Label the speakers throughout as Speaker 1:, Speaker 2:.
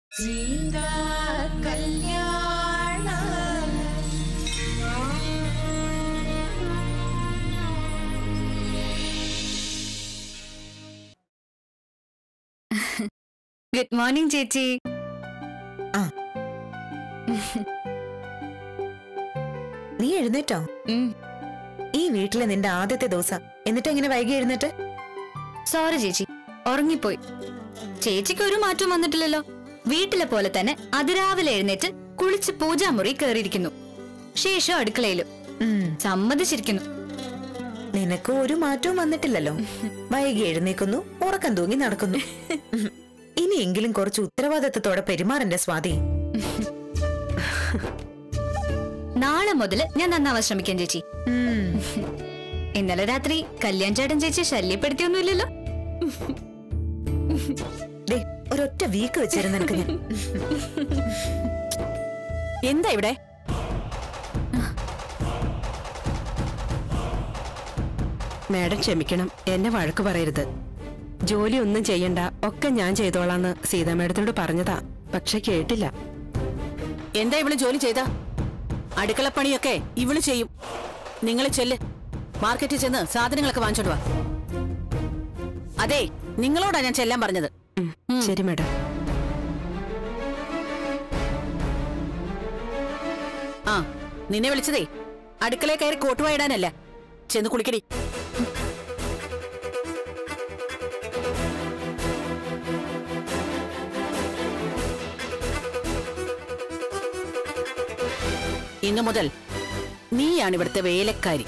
Speaker 1: സീതാ കല്യാണ
Speaker 2: good morning ചേച്ചി
Speaker 3: ആ. നീ എഴുന്നേറ്റോ
Speaker 2: ഉം.
Speaker 3: ഈ വീട്ടിലെ നിന്റെ ആദ്യത്തെ ദിവസം എന്നിട്ട് എങ്ങനെ വൈകി എഴുന്നേറ്റ്
Speaker 2: സോറി ചേച്ചി ഉറങ്ങിപ്പോയി ചേച്ചിക്ക് ഒരു മാറ്റം വന്നിട്ടില്ലല്ലോ വീട്ടിലെ പോലെ തന്നെ അതിരാവിലെ എഴുന്നേറ്റ് കുളിച്ച് പൂജാമുറി കയറിയിരിക്കുന്നു ശേഷം അടുക്കളയിലും
Speaker 3: ഉം,
Speaker 2: സമ്മതിച്ചിരിക്കുന്നു
Speaker 3: നിനക്ക് ഒരു മാറ്റവും വന്നിട്ടില്ലല്ലോ വൈകി എഴുന്നേക്കുന്നു ഉറക്കം തൂങ്ങി നടക്കുന്നു ഉം. ഇനിയെങ്കിലും കുറച്ച് ഉത്തരവാദിത്തത്തോടെ പെരുമാറന്റെ സ്വാതി
Speaker 2: നാളെ മുതൽ ഞാൻ നന്നാവാൻ ശ്രമിക്കാം ചേച്ചി
Speaker 3: ഉം,
Speaker 2: ഇന്നലെ രാത്രി കല്യാൺ ചേട്ടൻ ചേച്ചി ശല്യപ്പെടുത്തിയൊന്നുമില്ലല്ലോ
Speaker 3: ദേ, ഒരൊറ്റ വീക്ക് വെച്ചിരുന്നു നിനക്ക് ഞാൻ
Speaker 4: എന്താ ഇവിടെ മാഡം ക്ഷമിക്കണം എന്നെ വഴക്ക് പറയരുത് ജോലി ഒന്നും ചെയ്യണ്ട ഒക്കെ ഞാൻ ചെയ്തോളാന്ന് സീതാ മാഡത്തിനോട് പറഞ്ഞതാ പക്ഷെ കേട്ടില്ല
Speaker 5: എന്താ ഇവള് ജോലി ചെയ്ത അടുക്കളപ്പണിയൊക്കെ ഇവള് ചെയ്യും നിങ്ങൾ ചെല്ല് മാർക്കറ്റിൽ ചെന്ന് സാധനങ്ങളൊക്കെ വാങ്ങിച്ചോണ്ട് വാ അതെ നിങ്ങളോടാ ഞാൻ ചെല്ലാൻ പറഞ്ഞത്
Speaker 4: ഉം, ശരി മാഡം
Speaker 5: ആ നിന്നെ വിളിച്ചതേ അടുക്കളയിൽ കയറി കോട്ടുവായിടാനല്ല ചെന്ന് കുളിക്കടി ഇന്നു മുതൽ നീയാണ് ഇവിടുത്തെ വേലക്കാരി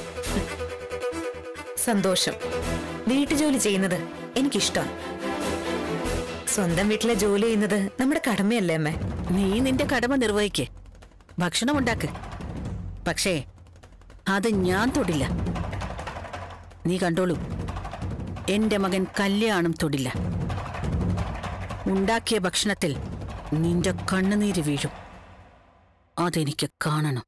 Speaker 3: സന്തോഷം വീട്ടുജോലി ചെയ്യുന്നത് എനിക്കിഷ്ടം സ്വന്തം വീട്ടിലെ ജോലി ചെയ്യുന്നത് നമ്മുടെ കടമയല്ലേ അമ്മേ
Speaker 5: നീ നിന്റെ കടമ നിർവഹിക്ക് ഭക്ഷണം ഉണ്ടാക്ക് പക്ഷേ അത് ഞാൻ തൊടില്ല നീ കണ്ടോളൂ എന്റെ മകൻ കല്യാണം തൊടില്ല ഉണ്ടാക്കിയ ഭക്ഷണത്തിൽ നിന്റെ കണ്ണുനീര് വീഴും അതെനിക്ക് കാണണം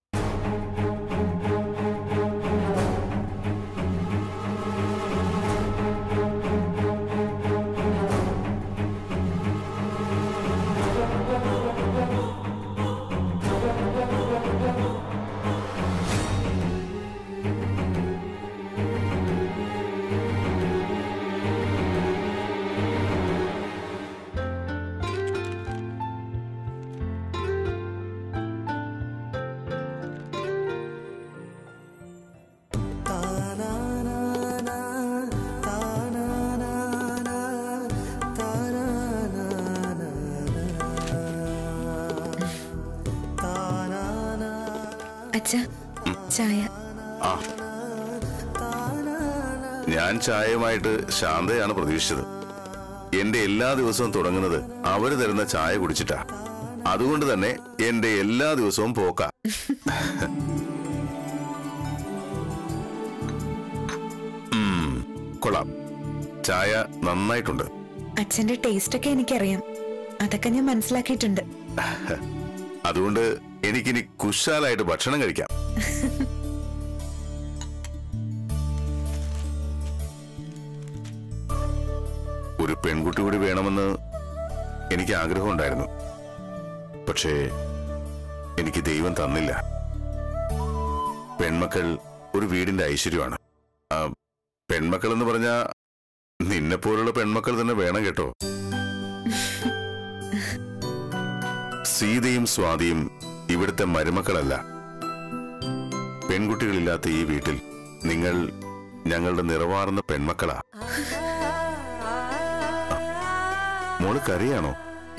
Speaker 3: അച്ഛ ചായ
Speaker 6: ആ ഞാൻ ചായയുമായിട്ട് ശാന്തയാണ് പ്രതീക്ഷിച്ചത് എന്റെ എല്ലാ ദിവസവും തുടങ്ങുന്നത് അവര് തരുന്ന ചായ കുടിച്ചിട്ടാ അതുകൊണ്ട് തന്നെ എന്റെ എല്ലാ ദിവസവും പോക്ക ഉം, കൊള്ളാം ചായ നന്നായിട്ടുണ്ട്
Speaker 3: അച്ഛന്റെ ടേസ്റ്റ് ഒക്കെ എനിക്കറിയാം അതൊക്കെ ഞാൻ മനസ്സിലാക്കിയിട്ടുണ്ട്
Speaker 6: അതുകൊണ്ട് എനിക്കിനി കുശാലായിട്ട് ഭക്ഷണം കഴിക്കാം ഒരു പെൺകുട്ടി കൂടി വേണമെന്ന് എനിക്ക് ആഗ്രഹമുണ്ടായിരുന്നു പക്ഷേ എനിക്ക് ദൈവം തന്നില്ല പെൺമക്കൾ ഒരു വീടിന്റെ ഐശ്വര്യമാണ് ആ, പെൺമക്കൾ എന്ന് പറഞ്ഞാ നിന്നെപ്പോലുള്ള പെൺമക്കൾ തന്നെ വേണം കേട്ടോ സീതയും സ്വാതിയും ഇവിടുത്തെ മരുമക്കളല്ല പെൺകുട്ടികളില്ലാത്ത ഈ വീട്ടിൽ നിങ്ങൾ ഞങ്ങളുടെ നിറവാർന്ന പെൺമക്കളാ മോള് കരയാണോ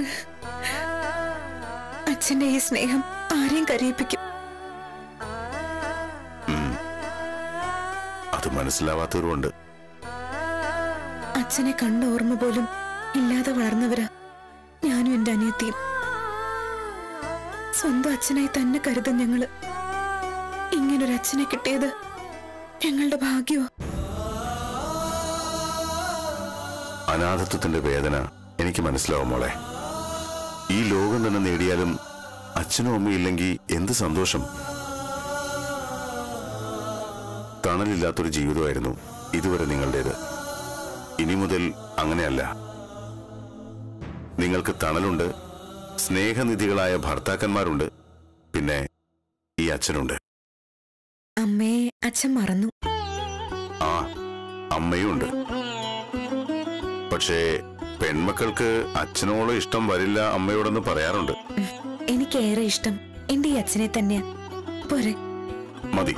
Speaker 3: അച്ഛന്റെ ഈ സ്നേഹം ആരെയും കരയിപ്പിക്കും
Speaker 6: അത് മനസ്സിലാവാത്തവരുണ്ട്
Speaker 3: അച്ഛനെ കണ്ട ഓർമ്മ പോലും ഇല്ലാതെ വളർന്നവരാ ഞാനും എന്റെ അനിയത്തിയും സ്വന്തം അച്ഛനായി തന്നെ കരുതും ഞങ്ങള് ഇങ്ങനൊരു അച്ഛനെ കിട്ടിയത് ഞങ്ങളുടെ ഭാഗ്യമോ
Speaker 6: അനാഥത്വത്തിന്റെ വേദന എനിക്ക് മനസ്സിലാവും മോളെ ഈ ലോകം തന്നെ നേടിയാലും അച്ഛനും അമ്മയും ഇല്ലെങ്കിൽ എന്ത് സന്തോഷം തണലില്ലാത്തൊരു ജീവിതമായിരുന്നു ഇതുവരെ നിങ്ങളുടേത് ഇനി മുതൽ അങ്ങനെയല്ല നിങ്ങൾക്ക് തണലുണ്ട് സ്നേഹനിധികളായ ഭർത്താക്കന്മാരുണ്ട് പിന്നെ ഈ അച്ഛനുണ്ട്
Speaker 3: അമ്മയെ അച്ഛൻ മറന്നു
Speaker 6: ആ അമ്മയുണ്ട് പക്ഷേ പെൺമക്കൾക്ക് അച്ഛനോളം ഇഷ്ടം വരില്ല അമ്മയോടെന്ന് പറയാറുണ്ട്
Speaker 3: എനിക്കേറെ ഇഷ്ടം എന്റെ ഈ അച്ഛനെ തന്നെയാ പോരെ
Speaker 6: മതി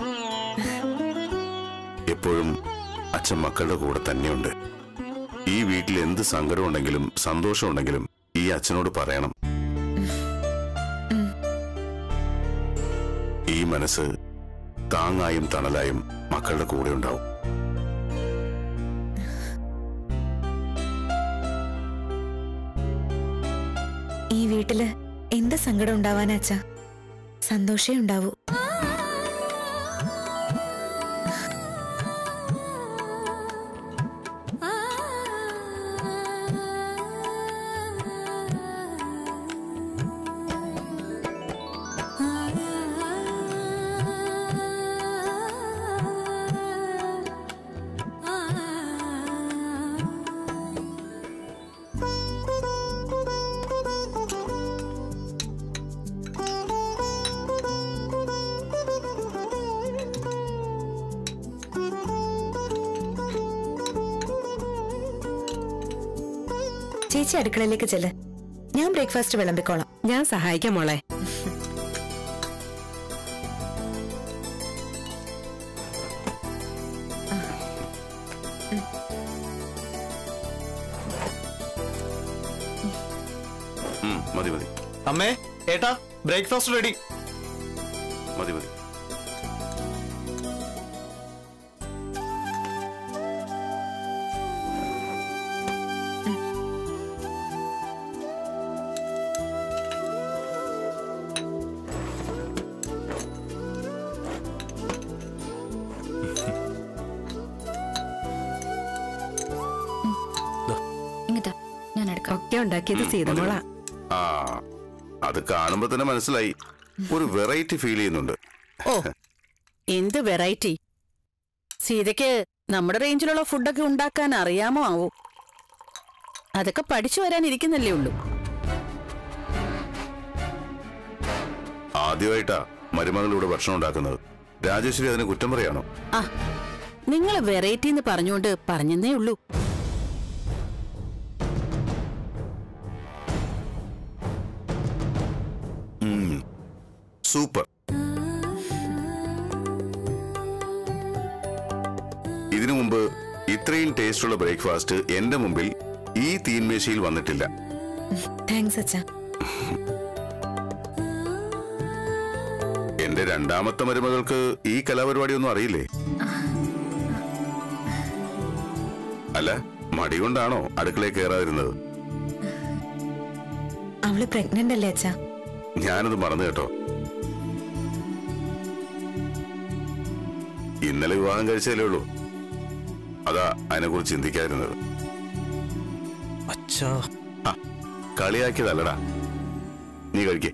Speaker 6: എപ്പോഴും അച്ഛൻ മക്കളുടെ കൂടെ തന്നെയുണ്ട് ഈ വീട്ടിൽ എന്ത് സങ്കടമുണ്ടെങ്കിലും സന്തോഷമുണ്ടെങ്കിലും ഈ അച്ഛനോട് പറയണം ഈ മനസ്സ് താങ്ങായും തണലായും മക്കളുടെ കൂടെ ഉണ്ടാവും
Speaker 3: ഈ വീട്ടില് എന്ത് സങ്കടം ഉണ്ടാവാനാ അച്ഛാ സന്തോഷേ ഉണ്ടാവൂ ചേച്ചി അടുക്കളയിലേക്ക് ചെല്ല് ഞാൻ ബ്രേക്ക്ഫാസ്റ്റ് വിളമ്പിക്കോളാം
Speaker 4: ഞാൻ സഹായിക്കാം മോളെ
Speaker 6: ഉം, മതി മതി
Speaker 1: അമ്മേ ഏട്ടാ ബ്രേക്ക്ഫാസ്റ്റ് റെഡി
Speaker 6: മതി മതി
Speaker 2: ഇങ്ങത്താ ഞാൻ എടുക്കാം
Speaker 4: ഒക്കെ ഉണ്ടാക്കിയത്
Speaker 6: ഉം,
Speaker 4: സീതമോളാ
Speaker 6: ആ അത് കാണുമ്പോ തന്നെ മനസ്സിലായി ഒരു വെറൈറ്റി ഫീൽ ചെയ്യുന്നുണ്ട്
Speaker 5: ഓ എന്ത് വെറൈറ്റി സീതയ്ക്ക് നമ്മുടെ റേഞ്ചിലുള്ള ഫുഡൊക്കെ ഉണ്ടാക്കാൻ അറിയാമോ ആവോ അതൊക്കെ പഠിച്ചു വരാനിരിക്കുന്നല്ലേ ഉള്ളൂ
Speaker 6: ആദ്യമായിട്ടാ മരുമകളിലൂടെ ഭക്ഷണം ഉണ്ടാക്കുന്നത് രാജേശ്വരി അതിന് കുറ്റം പറയാണോ
Speaker 5: ആ നിങ്ങൾ വെറൈറ്റി എന്ന് പറഞ്ഞുകൊണ്ട് പറഞ്ഞെന്നേ ഉള്ളൂ
Speaker 6: സൂപ്പർ ഇതിനു മുമ്പ് ഇത്രയും ടേസ്റ്റുള്ള ബ്രേക്ക്ഫാസ്റ്റ് എന്റെ മുമ്പിൽ ഈ തീൻമേശയിൽ വന്നിട്ടില്ല
Speaker 3: താങ്ക്സ് അച്ഛാ
Speaker 6: എന്റെ രണ്ടാമത്തെ മരുമകൾക്ക് ഈ കലാപരിപാടിയൊന്നും അറിയില്ലേ അല്ല മടി കൊണ്ടാണോ അടുക്കളയിൽ കയറാതിരുന്നത്
Speaker 3: അവള് പ്രഗ്നന്റ് അല്ലേ അച്ഛാ
Speaker 6: ഞാനത് മറന്നു കേട്ടോ ഇന്നലെ വിവാഹം കഴിച്ചതല്ലേ ഉള്ളൂ അതാ അതിനെക്കുറിച്ച് ചിന്തിക്കാതിരുന്നത്
Speaker 1: അച്ഛാ
Speaker 6: ആ, കളിയാക്കിയതല്ലടാ നീ കഴിക്കേ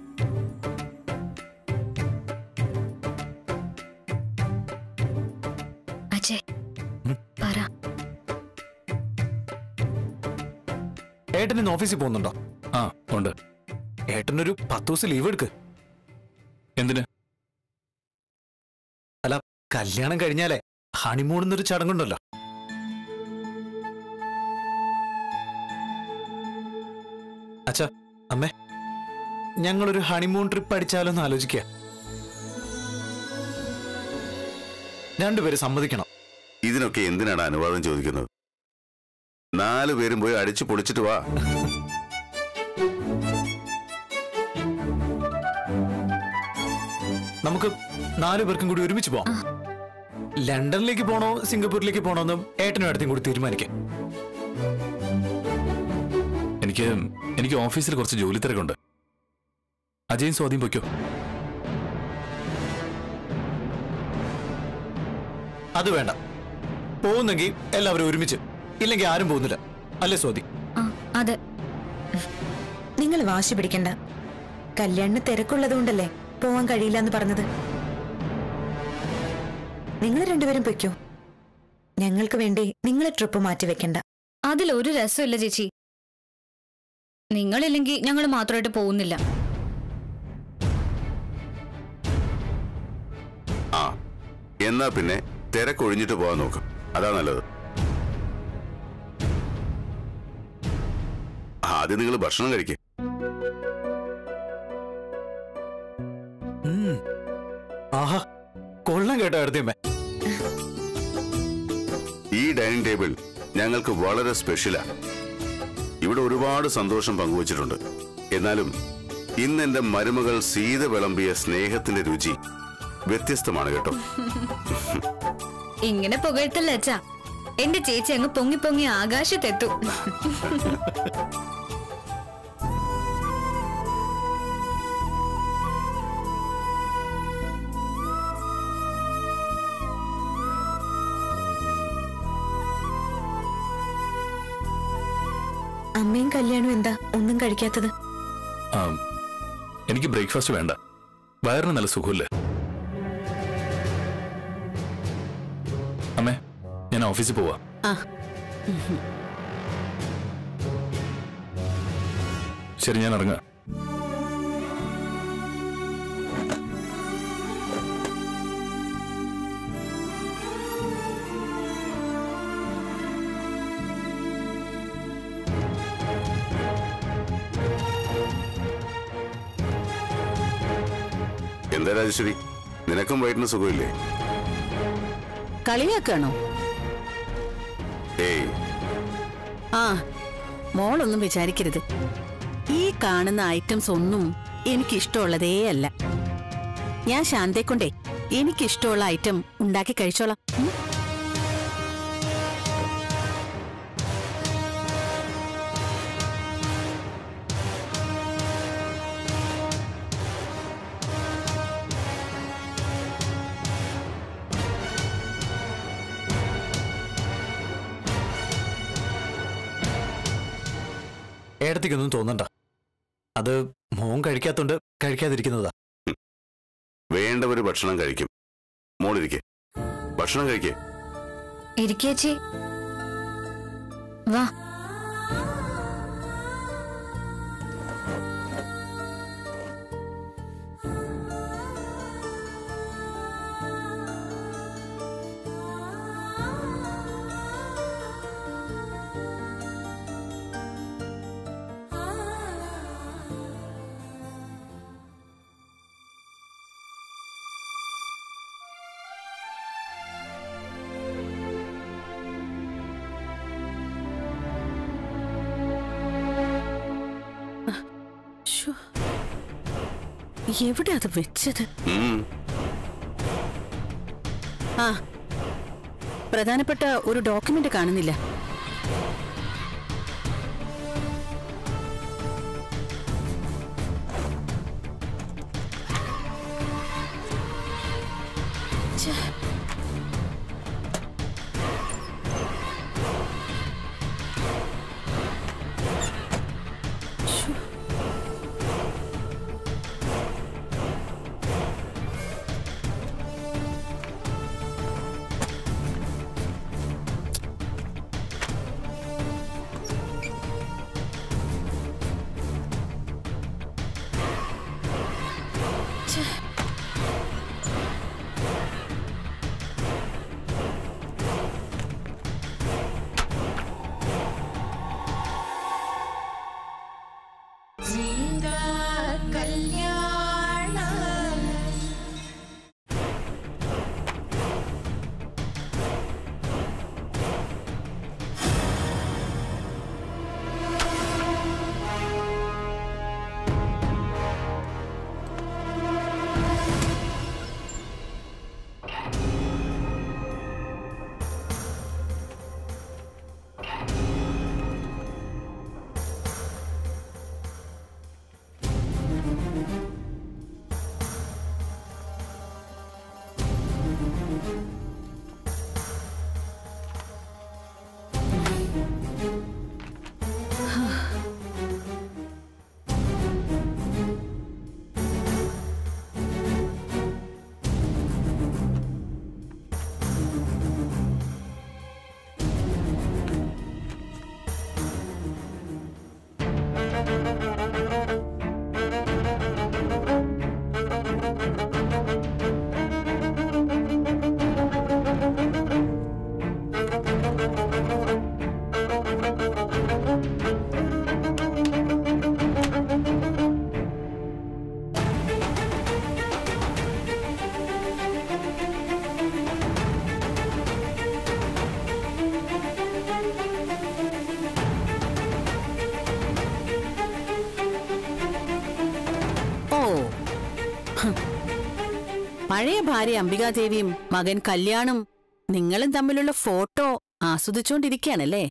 Speaker 2: അജയ് പറ
Speaker 1: ഏട്ടൻ ഇന്ന് ഓഫീസിൽ പോകുന്നുണ്ടോ
Speaker 7: ആ ഉണ്ട്
Speaker 1: ഏട്ടനൊരു പത്ത് ദിവസം ലീവ് എടുക്ക്
Speaker 7: എന്തിന്
Speaker 1: അല്ല കല്യാണം കഴിഞ്ഞാലേ ഹണിമൂൺ എന്നൊരു ചടങ്ങുണ്ടല്ലോ അച്ഛാ അമ്മേ ഞങ്ങളൊരു ഹണിമൂൺ ട്രിപ്പ് അടിച്ചാലോ എന്ന് ആലോചിക്കുക രണ്ടുപേര് സമ്മതിക്കണം
Speaker 6: ഇതിനൊക്കെ എന്തിനാണ് അനുവാദം ചോദിക്കുന്നത് നാലു പേരും പോയി അടിച്ചു പൊളിച്ചിട്ട് വാ
Speaker 1: നമുക്ക് നാലു പേർക്കും കൂടി ഒരുമിച്ച് പോവാം ലണ്ടനിലേക്ക് പോണോ സിംഗപ്പൂരിലേക്ക് പോണോന്നും ഏട്ടനും ഏട്ടനും കൂടി തീരുമാനിക്കാം
Speaker 7: എനിക്ക് എനിക്ക് ഓഫീസിൽ കുറച്ച് ജോലി തിരക്കുണ്ട് അജയും സ്വാധീൻ പൊയ്ക്കോ
Speaker 1: അത് വേണ്ട പോകുന്നെങ്കിൽ എല്ലാവരും ഒരുമിച്ച് ഇല്ലെങ്കിൽ ആരും പോകുന്നില്ല അല്ലേ സ്വാതി
Speaker 2: ആ അതെ
Speaker 3: നിങ്ങൾ വാശി പിടിക്കണ്ട കല്യാണിന് തിരക്കുള്ളതുകൊണ്ടല്ലേ പോവാൻ കഴിയില്ല എന്ന് പറഞ്ഞത് നിങ്ങൾ രണ്ടുപേരും പൊയ്ക്കോ ഞങ്ങൾക്ക് വേണ്ടി നിങ്ങൾ ട്രിപ്പ് മാറ്റി വെക്കണ്ട
Speaker 2: അതിലൊരു രസമില്ല ചേച്ചി നിങ്ങളില്ലെങ്കിൽ ഞങ്ങൾ മാത്രമായിട്ട് പോകുന്നില്ല
Speaker 6: ആ എന്നാ പിന്നെ തിരക്കൊഴിഞ്ഞിട്ട് പോകാൻ നോക്കും അതാ നല്ലത് ആദ്യം നിങ്ങൾ ഭക്ഷണം കഴിക്കേ
Speaker 1: ഉം. ആഹാ കൊള്ളം കേട്ടോ അടുത്തമ്മ
Speaker 6: ഈ ഡൈനിങ് ടേബിൾ ഞങ്ങൾക്ക് വളരെ സ്പെഷ്യലാ ഇവിടെ ഒരുപാട് സന്തോഷം പങ്കുവച്ചിട്ടുണ്ട് എന്നാലും ഇന്ന് എന്റെ മരുമകൾ സീത വിളമ്പിയ സ്നേഹത്തിന്റെ രുചി വ്യത്യസ്തമാണ് കേട്ടോ
Speaker 2: ഇങ്ങനെ പുകഴ്ത്തല്ല അച്ഛാ എന്റെ ചേച്ചി അങ്ങ് പൊങ്ങി പൊങ്ങി ആകാശത്തെത്തും
Speaker 3: അമ്മയും കല്യാണവും എന്താ ഒന്നും കഴിക്കാത്തത്
Speaker 7: ആ എനിക്ക് ബ്രേക്ക്ഫാസ്റ്റ് വേണ്ട വയറിന് നല്ല സുഖമില്ലേ അമ്മേ ഞാൻ ഓഫീസിൽ പോവാ
Speaker 5: ആ
Speaker 7: ശരി ഞാൻ ഇറങ്ങാം
Speaker 6: എന്താ രാജേശ്വരി നിനക്കും വയറ്റിന് സുഖമില്ലേ
Speaker 5: കളിയാക്കാണോ
Speaker 6: ഏയ്
Speaker 5: ആ മോളൊന്നും വിചാരിക്കരുത് ഈ കാണുന്ന ഐറ്റംസ് ഒന്നും എനിക്കിഷ്ടമുള്ളതേ അല്ല ഞാൻ ശാന്തയെ കൊണ്ടേ എനിക്കിഷ്ടമുള്ള ഐറ്റം ഉണ്ടാക്കി കഴിച്ചോളാം ഉം?
Speaker 1: ഏടത്തേക്കൊന്നും തോന്നണ്ട അത് മോൻ കഴിക്കാത്തോണ്ട് കഴിക്കാതിരിക്കുന്നതാ
Speaker 6: വേണ്ടവര് ഭക്ഷണം കഴിക്കും മോളിരിക്കെ ഭക്ഷണം കഴിക്കേ
Speaker 2: ഇരിക്കേച്ചി വാ
Speaker 5: ശ്ശോ. എവിടെ അത് വെച്ചത്
Speaker 6: ഉം
Speaker 5: ആ പ്രധാനപ്പെട്ട ഒരു ഡോക്യുമെന്റ് കാണുന്നില്ല ഛെ. ശ്ശോ. പഴയ ഭാര്യ അംബികാദേവിയും മകൻ കല്യാണും നിങ്ങളും തമ്മിലുള്ള ഫോട്ടോ ആസ്വദിച്ചുകൊണ്ടിരിക്കുകയാണല്ലേ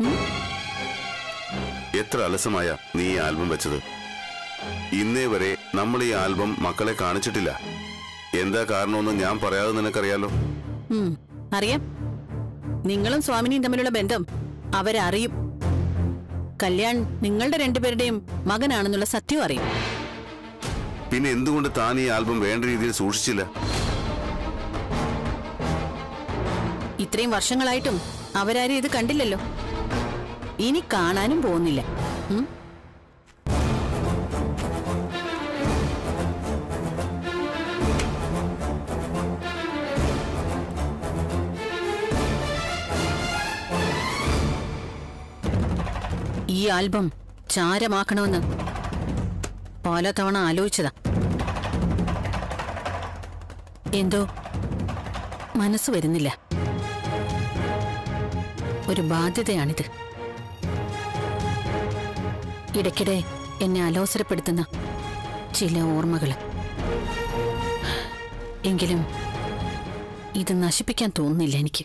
Speaker 6: എത്ര അലസമായ നീ ഈ ആൽബം വെച്ചത് ഇന്നേ വരെ നമ്മൾ ഈ ആൽബം മക്കളെ കാണിച്ചിട്ടില്ല എന്താ കാരണമെന്ന് ഞാൻ പറയാതെ നിനക്കറിയാലോ
Speaker 5: ഉം, അറിയാം നിങ്ങളും സ്വാമിനിയും തമ്മിലുള്ള ബന്ധം അവരറിയും കല്യാൺ നിങ്ങളുടെ രണ്ടുപേരുടെയും മകനാണെന്നുള്ള സത്യം അറിയും
Speaker 6: പിന്നെ എന്തുകൊണ്ട് താൻ ഈ ആൽബം വേണ്ട രീതിയിൽ സൂക്ഷിച്ചില്ല
Speaker 5: ഇത്രയും വർഷങ്ങളായിട്ടും അവരാരും ഇത് കണ്ടില്ലല്ലോ ഇനി കാണാനും പോകുന്നില്ല ഉം? ഈ ആൽബം ചാരമാക്കണമെന്ന് പലതവണ ആലോചിച്ചതാ എന്തോ മനസ്സ് വരുന്നില്ല ഒരു ബാധ്യതയാണിത് ഇടയ്ക്കിടെ എന്നെ അലോസരപ്പെടുത്തുന്ന ചില ഓർമ്മകൾ എങ്കിലും ഇത് നശിപ്പിക്കാൻ തോന്നുന്നില്ല എനിക്ക്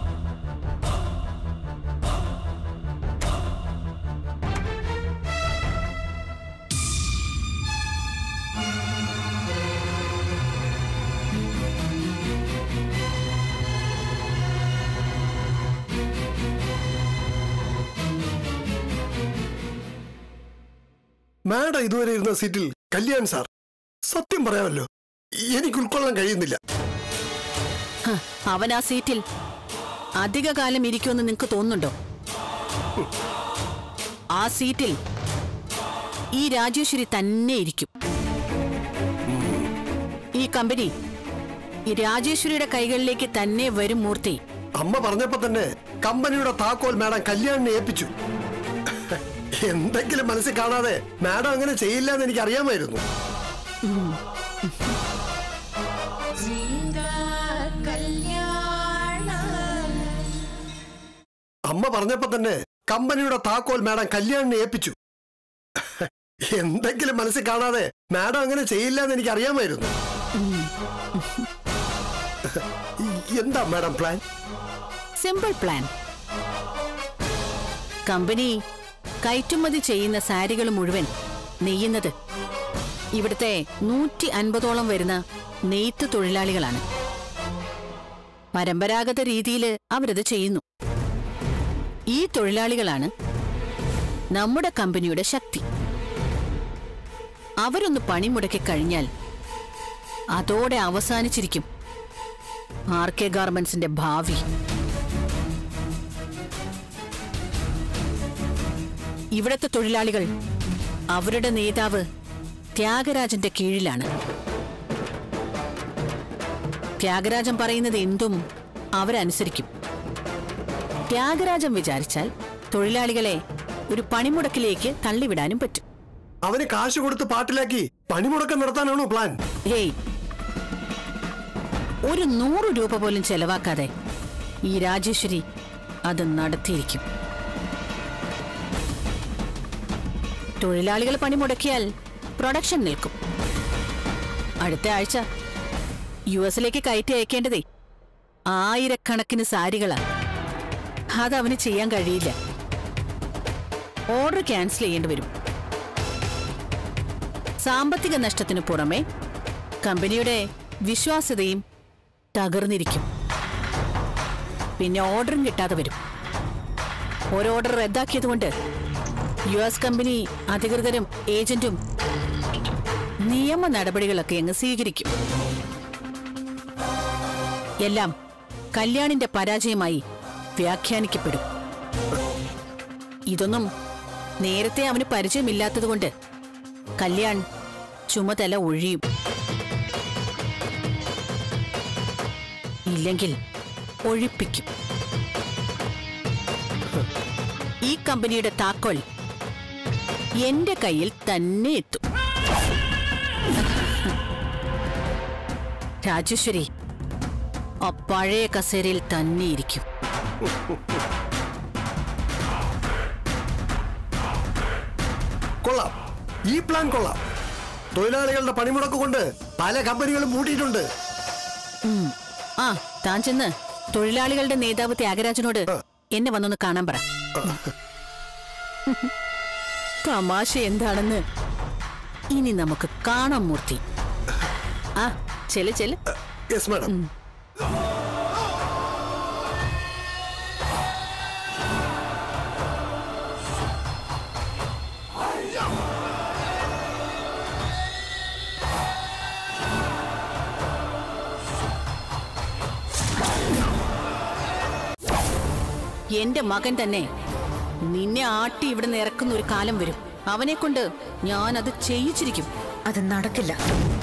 Speaker 8: മാഡം ഇതുവരെ ഇരുന്ന സീറ്റിൽ കല്യാൺ സാർ സത്യം പറയാമല്ലോ എനിക്ക് ഉൾക്കൊള്ളാൻ കഴിയുന്നില്ല
Speaker 5: ഹ, അവൻ ആ സീറ്റിൽ അധികകാലം ഇരിക്കുമെന്ന് നിങ്ങൾക്ക് തോന്നുന്നുണ്ടോ ആ സീറ്റിൽ ഈ രാജേശ്വരി തന്നെ ഇരിക്കും ഈ കമ്പനി ഈ രാജേശ്വരിയുടെ കൈകളിലേക്ക് തന്നെ വരും മൂർത്തി
Speaker 8: അമ്മ പറഞ്ഞപ്പോ തന്നെ കമ്പനിയുടെ താക്കോൽ മാഡം കല്യാണിനെ ഏൽപ്പിച്ചു എന്തെങ്കിലും മനസ്സിൽ കാണാതെ മാഡം അങ്ങനെ ചെയ്യില്ല എന്ന് എനിക്ക് അറിയാമായിരുന്നു അമ്മ പറഞ്ഞപ്പോ തന്നെ കമ്പനിയുടെ താക്കോൽ മാഡം കല്യാണിനെ ഏൽപ്പിച്ചു എന്തെങ്കിലും മനസ്സിൽ കാണാതെ മാഡം അങ്ങനെ ചെയ്യില്ല എന്ന് എനിക്ക് അറിയാമായിരുന്നു എന്താ madam plan
Speaker 5: simple plan company കയറ്റുമതി ചെയ്യുന്ന സാരികൾ മുഴുവൻ നെയ്യുന്നത് ഇവിടുത്തെ നൂറ്റി അൻപതോളം വരുന്ന നെയ്ത്ത് തൊഴിലാളികളാണ് പരമ്പരാഗത രീതിയിൽ അവരത് ചെയ്യുന്നു ഈ തൊഴിലാളികളാണ് നമ്മുടെ കമ്പനിയുടെ ശക്തി അവരൊന്ന് പണിമുടക്കി കഴിഞ്ഞാൽ അതോടെ അവസാനിച്ചിരിക്കും ആർ കെ ഗാർമെന്റ്സിന്റെ ഭാവി ഇവിടത്തെ തൊഴിലാളികൾ അവരുടെ നേതാവ് ത്യാഗരാജന്റെ കീഴിലാണ് ത്യാഗരാജൻ പറയുന്നത് എന്തും അവരനുസരിക്കും ത്യാഗരാജൻ വിചാരിച്ചാൽ തൊഴിലാളികളെ ഒരു പണിമുടക്കിലേക്ക് തള്ളിവിടാനും പറ്റും
Speaker 8: അവന് കാശ് കൊടുത്ത് പാട്ടിലാക്കി പണിമുടക്കം നടത്താനാണോ പ്ലാൻ
Speaker 5: ഏയ് ഒരു നൂറ് രൂപ പോലും ചെലവാക്കാതെ ഈ രാജേശ്വരി അത് നടത്തിയിരിക്കും തൊഴിലാളികൾ പണിമുടക്കിയാൽ പ്രൊഡക്ഷൻ നിൽക്കും അടുത്ത ആഴ്ച യു എസിലേക്ക് കയറ്റി അയക്കേണ്ടതേ ആയിരക്കണക്കിന് സാരികളാ അതവന് ചെയ്യാൻ കഴിയില്ല ഓർഡർ ക്യാൻസൽ ചെയ്യേണ്ടി വരും സാമ്പത്തിക നഷ്ടത്തിനു പുറമെ കമ്പനിയുടെ വിശ്വാസ്യതയും തകർന്നിരിക്കും പിന്നെ ഓർഡറും കിട്ടാതെ വരും ഒരു ഓർഡർ റദ്ദാക്കിയതുകൊണ്ട് യു എസ് കമ്പനി അധികൃതരും ഏജന്റും നിയമ നടപടികളൊക്കെ അങ്ങ് സ്വീകരിക്കും എല്ലാം കല്യാണിന്റെ പരാജയമായി വ്യാഖ്യാനിക്കപ്പെടും ഇതൊന്നും നേരത്തെ അവന് പരിചയമില്ലാത്തതുകൊണ്ട് കല്യാൺ ചുമതല ഒഴിയും ഇല്ലെങ്കിൽ ഒഴിപ്പിക്കും ഈ കമ്പനിയുടെ താക്കോൽ എന്റെ കയ്യിൽ തന്നെ എത്തും രാജേശ്വരി ആ പഴയ കസേരയിൽ തന്നെ ഇരിക്കും
Speaker 8: കൊള്ളാം ഈ പ്ലാൻ കൊള്ളാം തൊഴിലാളികളുടെ പണിമുടക്ക് കൊണ്ട് പല കമ്പനികളും മൂടിയിട്ടുണ്ട്
Speaker 5: ഉം. ആ താൻ ചെന്ന് തൊഴിലാളികളുടെ നേതാവ് ത്യാഗരാജനോട് എന്നെ വന്നൊന്ന് കാണാൻ പറ തമാശ എന്താണെന്ന് ഇനി നമുക്ക് കാണാം മൂർത്തി ആ ചെല് ചെല്
Speaker 8: യെസ് മാഡം
Speaker 5: എന്റെ മകൻ തന്നെ നിന്നെ ആട്ടി ഇവിടെ ഇറക്കുന്ന ഒരു കാലം വരും അവനെ കൊണ്ട് ഞാൻ അത് ചെയ്യിച്ചിരിക്കും
Speaker 3: അത് നടക്കില്ല